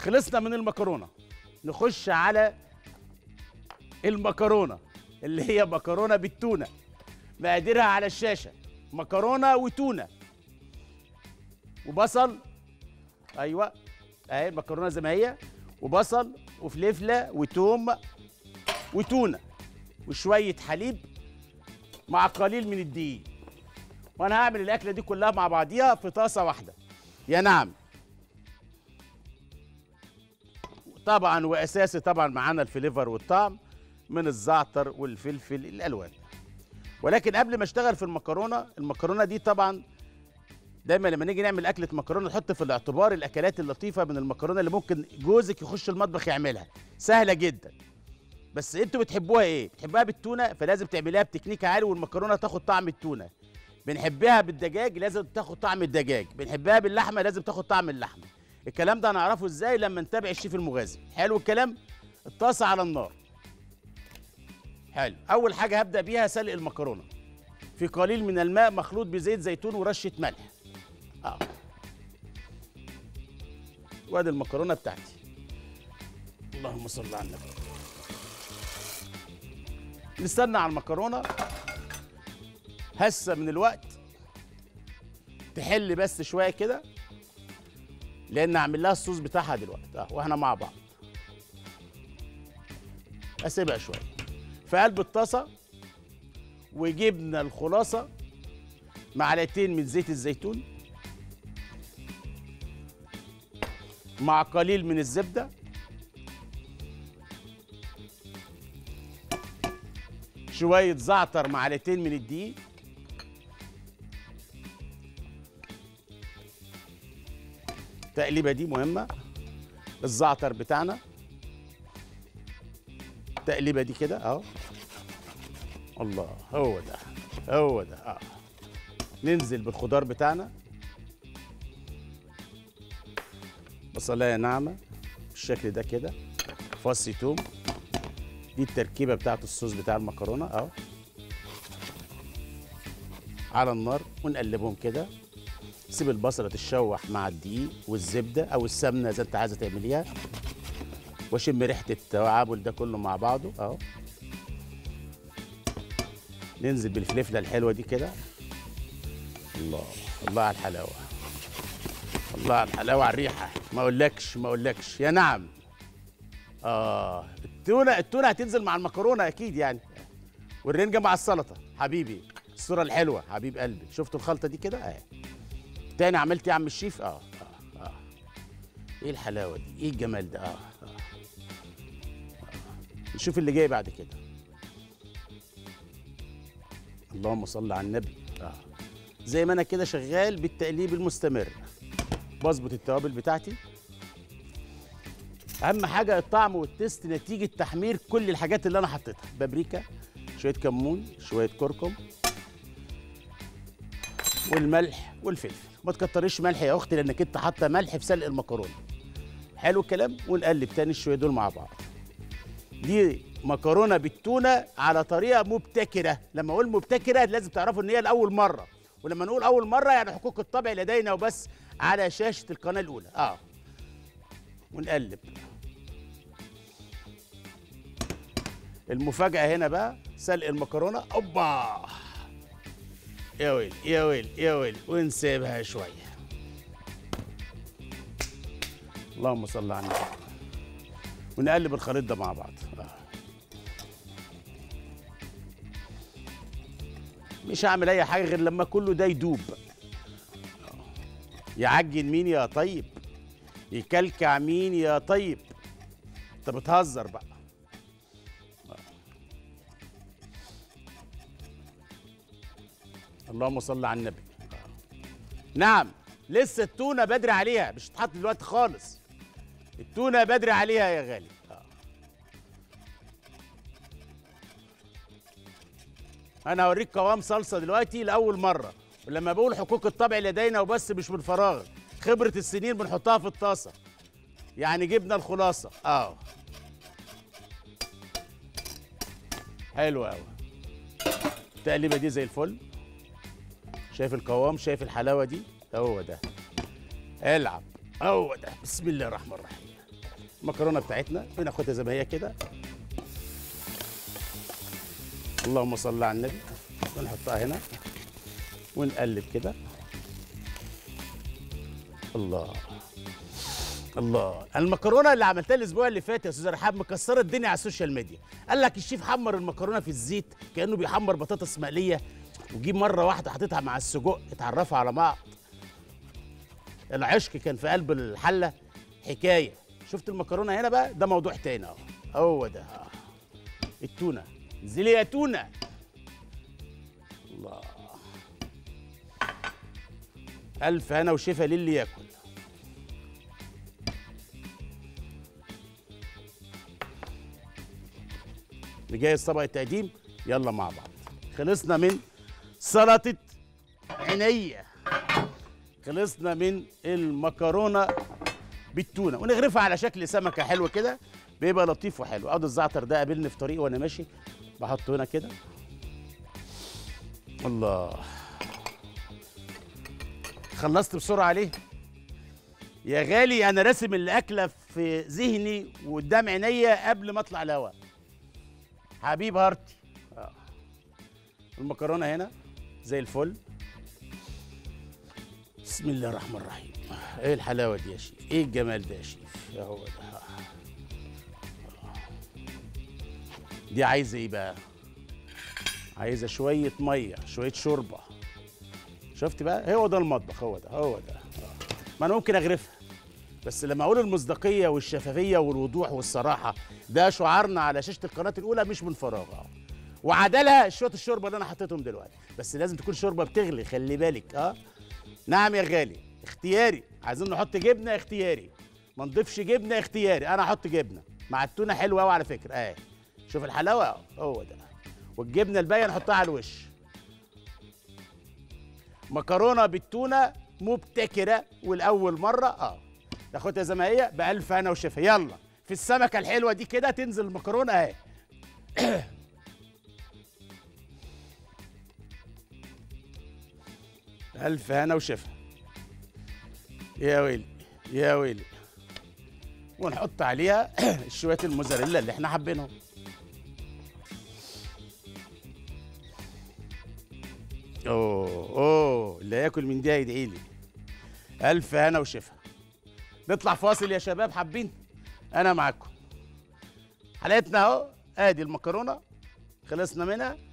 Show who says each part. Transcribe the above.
Speaker 1: خلصنا من المكرونه نخش على المكرونه اللي هي مكرونه بالتونه مقاديرها على الشاشه مكرونه وتونه وبصل ايوه اهي المكرونه زي ما هي وبصل وفلفله وتوم وتونه وشويه حليب مع قليل من الدقيق وانا هعمل الاكله دي كلها مع بعضيها في طاسه واحده يا نعم طبعا واساسي طبعا معانا الفليفر والطعم من الزعتر والفلفل الالوان ولكن قبل ما اشتغل في المكرونه المكرونه دي طبعا دايما لما نيجي نعمل اكله مكرونه نحط في الاعتبار الاكلات اللطيفه من المكرونه اللي ممكن جوزك يخش المطبخ يعملها سهله جدا بس انتوا بتحبوها ايه بتحبوها بالتونه فلازم تعمليها بتكنيك عالي والمكرونه تاخد طعم التونه بنحبها بالدجاج لازم تاخد طعم الدجاج بنحبها باللحمه لازم تاخد طعم اللحمه الكلام ده هنعرفه ازاي لما نتابع الشيف المغازي حلو الكلام الطاسه على النار حلو اول حاجه هبدا بيها سلق المكرونه في قليل من الماء مخلوط بزيت زيتون ورشه ملح اه وادي المكرونه بتاعتي اللهم صل على النبي نستنى على المكرونه هسه من الوقت تحل بس شويه كده لان اعمل لها الصوص بتاعها دلوقتي اه واحنا مع بعض اسيبها شويه في قلب الطاسه وجبنا الخلاصه معلقتين من زيت الزيتون مع قليل من الزبده شويه زعتر معلقتين من الدقيق التقليبه دي مهمه الزعتر بتاعنا التقليبه دي كده اهو الله هو ده هو ده اه ننزل بالخضار بتاعنا بصلايه ناعمه بالشكل ده كده فص توم دي التركيبه بتاعت الصوص بتاع المكرونه اهو على النار ونقلبهم كده سيب البصله تتشوح مع الدقيق والزبده او السمنه زي انت عايزه تعمليها واشم ريحه التعامل ده كله مع بعضه اهو ننزل بالفلفله الحلوه دي كده الله الله على الحلاوه الله على الحلاوه على الريحه ما اقولكش ما اقولكش يا نعم اه التونه التونه هتنزل مع المكرونه اكيد يعني والرنجه مع السلطه حبيبي الصوره الحلوه حبيب قلبي شفتوا الخلطه دي كده اهي تاني عملت ايه يا عم الشيف اه اه اه ايه الحلاوه دي ايه الجمال ده اه اه, آه. نشوف اللي جاي بعد كده اللهم صل على النبي اه زي ما انا كده شغال بالتقليب المستمر بظبط التوابل بتاعتي اهم حاجه الطعم والتست نتيجه تحمير كل الحاجات اللي انا حطيتها بابريكا شويه كمون شويه كركم والملح والفلفل ما تكتريش ملح يا اختي لانك انت حاطه ملح في سلق المكرونه حلو الكلام ونقلب تاني شويه دول مع بعض دي مكرونه بالتونه على طريقه مبتكره لما اقول مبتكره لازم تعرفوا ان هي لاول مره ولما نقول اول مره يعني حقوق الطبع لدينا وبس على شاشه القناه الاولى اه ونقلب المفاجاه هنا بقى سلق المكرونه اوبا يا ويل يا ويل يا ويل ونسيبها شويه اللهم صل على النبي ونقلب الخليط ده مع بعض آه. مش هعمل اي حاجه غير لما كله ده يدوب يعجن مين يا طيب يكلكع مين يا طيب انت بتهزر بقى اللهم صل على النبي نعم لسه التونه بدري عليها مش تتحط دلوقتي خالص التونه بدري عليها يا غالي آه. انا هوريك قوام صلصه دلوقتي لاول مره ولما بقول حقوق الطبع لدينا وبس مش من فراغ خبره السنين بنحطها في الطاسه يعني جبنا الخلاصه اه حلو قوي التقليبه دي زي الفل شايف القوام شايف الحلاوه دي هو ده العب هو ده بسم الله الرحمن الرحيم المكرونه بتاعتنا بناخدها زي ما هي كده اللهم صل على النبي ونحطها هنا ونقلب كده الله الله المكرونه اللي عملتها الاسبوع اللي فات يا استاذ رحاب مكسره الدنيا على السوشيال ميديا قال لك الشيف حمر المكرونه في الزيت كانه بيحمر بطاطس مقليه وجيب مره واحده حاططها مع السجق اتعرفوا على بعض العشق كان في قلب الحله حكايه شفت المكرونه هنا بقى ده موضوع تاني اهو هو ده آه. التونه انزلي يا تونه الله الف هنا وشفا للي ياكل نجهز طبق التقديم يلا مع بعض خلصنا من سلطه عينيا خلصنا من المكرونه بالتونه ونغرفها على شكل سمكه حلوه كده بيبقى لطيف وحلو اقعد الزعتر ده قابلني في طريقي وانا ماشي بحطه هنا كده الله خلصت بسرعه عليه يا غالي انا راسم الاكله في ذهني وقدام عينيا قبل ما اطلع الهواء حبيب هارتي آه. المكرونه هنا زي الفل بسم الله الرحمن الرحيم ايه الحلاوه دي يا شيف ايه الجمال ده يا شيف يا هو ده دي عايزه ايه بقى عايزه شويه ميه شويه شوربه شفت بقى هو ده المطبخ هو ده هو ده آه. ما انا ممكن اغرفها بس لما اقول المصداقيه والشفافيه والوضوح والصراحه ده شعارنا على شاشه القناه الاولى مش من فراغ اه وعدلها شويه الشوربه اللي انا حطيتهم دلوقتي بس لازم تكون شوربه بتغلي خلي بالك اه نعم يا غالي اختياري عايزين نحط جبنه اختياري ما نضيفش جبنه اختياري انا احط جبنه مع التونه حلوه قوي على فكره اه شوف الحلاوه اه هو ده والجبنه الباقيه نحطها على الوش مكرونه بالتونه مبتكره والاول مره اه تاخدها زي ما هي بألف هنا وشفا يلا في السمكه الحلوه دي كده تنزل المكرونه اهي ألف هنا وشفا يا ويلي يا ويلي ونحط عليها شوية الموزاريلا اللي احنا حابينهم اوه اوه اللي هياكل من دي هيدعي لي ألف هنا وشفا نطلع فاصل يا شباب حابين انا معاكم حلقتنا اهو ادي المكرونه خلصنا منها